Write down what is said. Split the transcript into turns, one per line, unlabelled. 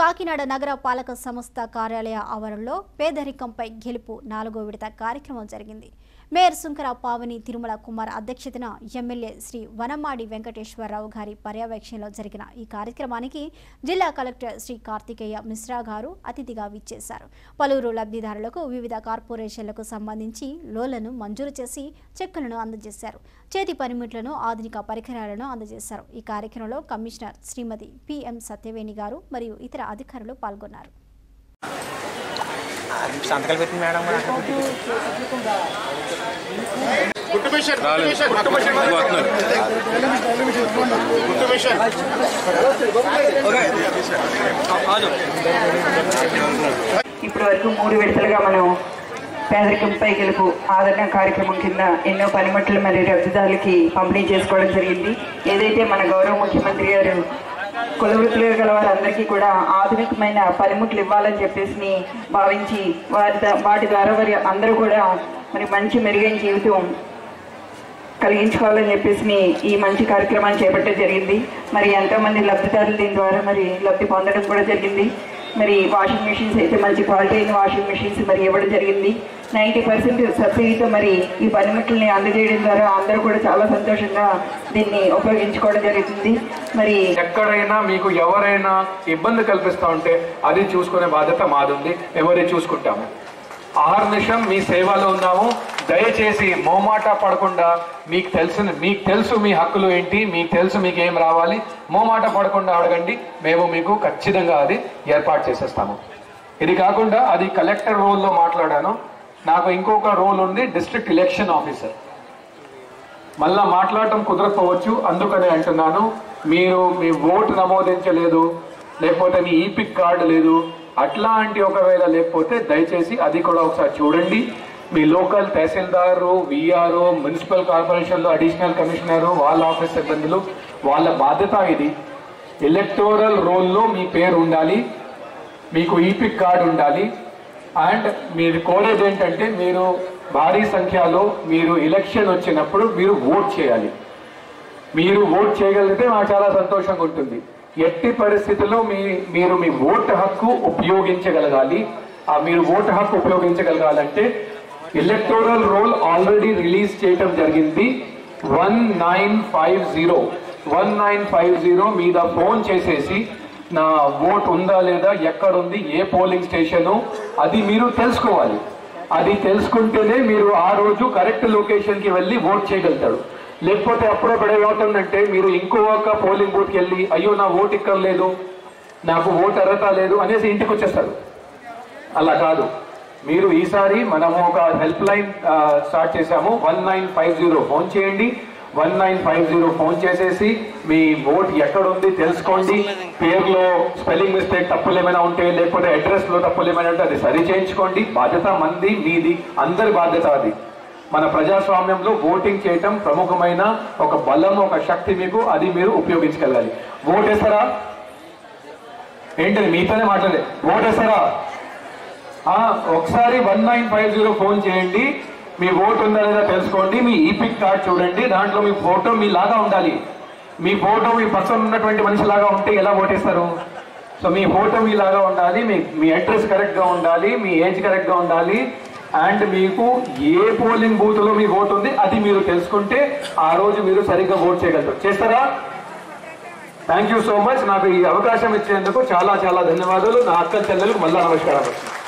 కాకినాడ నగర పాలక సంస్థ కార్యాలయ ఆవరణలో పేదరికంపై గెలుపు నాలుగో విడత కార్యక్రమం జరిగింది మేయర్ సుంకర పావని తిరుమల కుమార్ అధ్యక్షతన ఎమ్మెల్యే శ్రీ వనమాడి వెంకటేశ్వరరావు గారి పర్యవేక్షణలో జరిగిన ఈ కార్యక్రమానికి జిల్లా కలెక్టర్ శ్రీ కార్తికేయ మిశ్రా గారు అతిథిగా విచ్చేశారు పలువురు లబ్ధిదారులకు వివిధ కార్పొరేషన్లకు సంబంధించి లోన్లను మంజూరు చేసి చెక్కులను అందజేశారు చేతి పనిముట్లను ఆధునిక పరికరాలను అందజేశారు ఈ కార్యక్రమంలో కమిషనర్ శ్రీమతి పిఎం సత్యవేణి గారు మరియు ఇతర అధికారులు పాల్గొన్నారు
సంతకాలు పెట్టింది మేడం మరి అక్కడ
గుట్టు మిషన్ గుట్టు మిషన్ గుట్టు మిషన్ గుట్టు మిషన్
ఇప్పటి వరకు మూడు విడతలుగా మనం పేదరికంపై గెలుపు ఆదరణ కార్యక్రమం కింద ఎన్నో పనిముట్లు మరియు లబ్ధిదారులకి పంపిణీ చేసుకోవడం జరిగింది ఏదైతే మన గౌరవ ముఖ్యమంత్రి గారు కుల వృత్తులు గల వారందరికీ కూడా ఆధునికమైన పనిముట్లు ఇవ్వాలని చెప్పేసి భావించి వారి ద- వాటి ద్వారా వారి అందరూ కూడా మరి మంచి మెరుగైన జీవితం కలిగించుకోవాలని చెప్పేసి ఈ మంచి కార్యక్రమాన్ని చేపట్టడం జరిగింది మరి ఎంతో మంది లబ్ధిదారులు దీని ద్వారా మరి లబ్ధి పొందడం కూడా జరిగింది మరి వాషింగ్ మెషిన్స్ అయితే మంచి క్వాలిటీ అయిన వాషింగ్ మెషిన్స్ మరి ఇవ్వడం జరిగింది నైంటీ పర్సెంట్ సబ్సిడీతో మరి ఈ పనిముట్లని అందజేయడం ద్వారా అందరూ కూడా చాలా సంతోషంగా దీన్ని ఉపయోగించుకోవడం జరుగుతుంది మరి
ఎక్కడైనా మీకు ఎవరైనా ఇబ్బంది కల్పిస్తా ఉంటే అది చూసుకునే బాధ్యత మాది ఉంది ఎవరి చూసుకుంటాము ఆహర్నిశం మీ సేవలో ఉన్నాము దయచేసి మోమాట పడకుండా మీకు తెలిసిన మీకు తెలుసు మీ హక్కులు ఏంటి మీకు తెలుసు మీకు ఏం రావాలి మోమాట పడకుండా అడగండి మేము మీకు ఖచ్చితంగా అది ఏర్పాటు చేసేస్తాము ఇది కాకుండా అది కలెక్టర్ రోల్లో మాట్లాడాను నాకు ఇంకొక రోల్ ఉంది డిస్ట్రిక్ట్ ఎలక్షన్ ఆఫీసర్ మళ్ళా మాట్లాడటం కుదరకపోవచ్చు అందుకనే అంటున్నాను మీరు మీ ఓటు నమోదించలేదు లేకపోతే మీ ఈపిక్ కార్డు లేదు అట్లాంటి ఒకవేళ లేకపోతే దయచేసి అది కూడా ఒకసారి చూడండి మీ లోకల్ తహసీల్దారు విఆర్ఓ మున్సిపల్ కార్పొరేషన్లో అడిషనల్ కమిషనరు వాళ్ళ ఆఫీస్ సిబ్బందులు వాళ్ళ బాధ్యత ఇది ఎలక్టోరల్ రోల్లో మీ పేరు ఉండాలి మీకు ఈపిక్ కార్డు ఉండాలి అండ్ మీరు కోరేది ఏంటంటే మీరు భారీ సంఖ్యలో మీరు ఎలక్షన్ వచ్చినప్పుడు మీరు ఓట్ చేయాలి మీరు ఓట్ చేయగలిగితే మాకు చాలా సంతోషంగా ఉంటుంది ఎట్టి పరిస్థితుల్లో మీ మీరు మీ ఓటు హక్కు ఉపయోగించగలగాలి ఆ మీరు ఓటు హక్కు ఉపయోగించగలగాలంటే ఎలక్టోరల్ రోల్ ఆల్రెడీ రిలీజ్ చేయటం జరిగింది one nine five zero one nine five zero మీద ఫోన్ చేసేసి నా ఓట్ ఉందా లేదా ఎక్కడుంది ఏ పోలింగ్ స్టేషను అది మీరు తెలుసుకోవాలి అది తెలుసుకుంటేనే మీరు ఆ రోజు కరెక్ట్ లొకేషన్కి వెళ్ళి ఓట్ చేయగలుగుతాడు లేకపోతే అప్పుడప్పుడు ఏమవుతుందంటే మీరు ఇంకొక పోలింగ్ బూత్కి వెళ్ళి అయ్యో నా ఓటు ఇక్కడ లేదు నాకు ఓటు అర్హత లేదు అనేసి ఇంటికి వచ్చేస్తారు అలా కాదు మీరు ఈసారి మనము ఒక హెల్ప్ లైన్ ఆ, స్టార్ట్ చేశాము one nine five zero phone చేయండి one nine five zero phone చేసేసి మీ ఓట్ ఎక్కడ ఉంది తెలుసుకోండి పేరులో స్పెల్లింగ్ మిస్టేక్ తప్పులు ఏమైనా ఉంటే లేకపోతే అడ్రస్ లో తప్పులు ఏమైనా ఉంటే అది సరి చేయించుకోండి బాధ్యత మంది మీది అందరి బాధ్యత అది మన ప్రజాస్వామ్యంలో ఓటింగ్ చేయటం ప్రముఖమైన ఒక బలం ఒక శక్తి మీకు అది మీరు ఉపయోగించగలగాలి ఓటేస్తారా ఏంటది మీతోనే మాట్లాడే ఓటేస్తారా ఆ, ఒకసారి one nine five zero phone చేయండి మీ ఓటు ఉందా లేదా తెలుసుకోండి మీ ఈపిక్ కార్డ్ చూడండి దాంట్లో మీ ఫోటో మీ లాగా ఉండాలి మీ ఫోటో మీ పక్కన ఉన్నటువంటి మనిషి లాగా ఉంటే ఎలా ఓటేస్తారు సో మీ ఫోటో మీ లాగా ఉండాలి మీ మీ అడ్రస్ కరెక్ట్ గా ఉండాలి మీ ఏజ్ కరెక్ట్ గా ఉండాలి అండ్ మీకు ఏ పోలింగ్ బూత్ లో మీ ఓటు ఉంది అది మీరు తెలుసుకుంటే ఆ రోజు మీరు సరిగ్గా ఓట్ చేయగలుగుతారు చేస్తారా థ్యాంక్ యూ సో మచ్ నాకు ఈ అవకాశం ఇచ్చేందుకు చాలా చాలా ధన్యవాదాలు నా అక్క చెల్లెలకు మళ్ళా నమస్కారం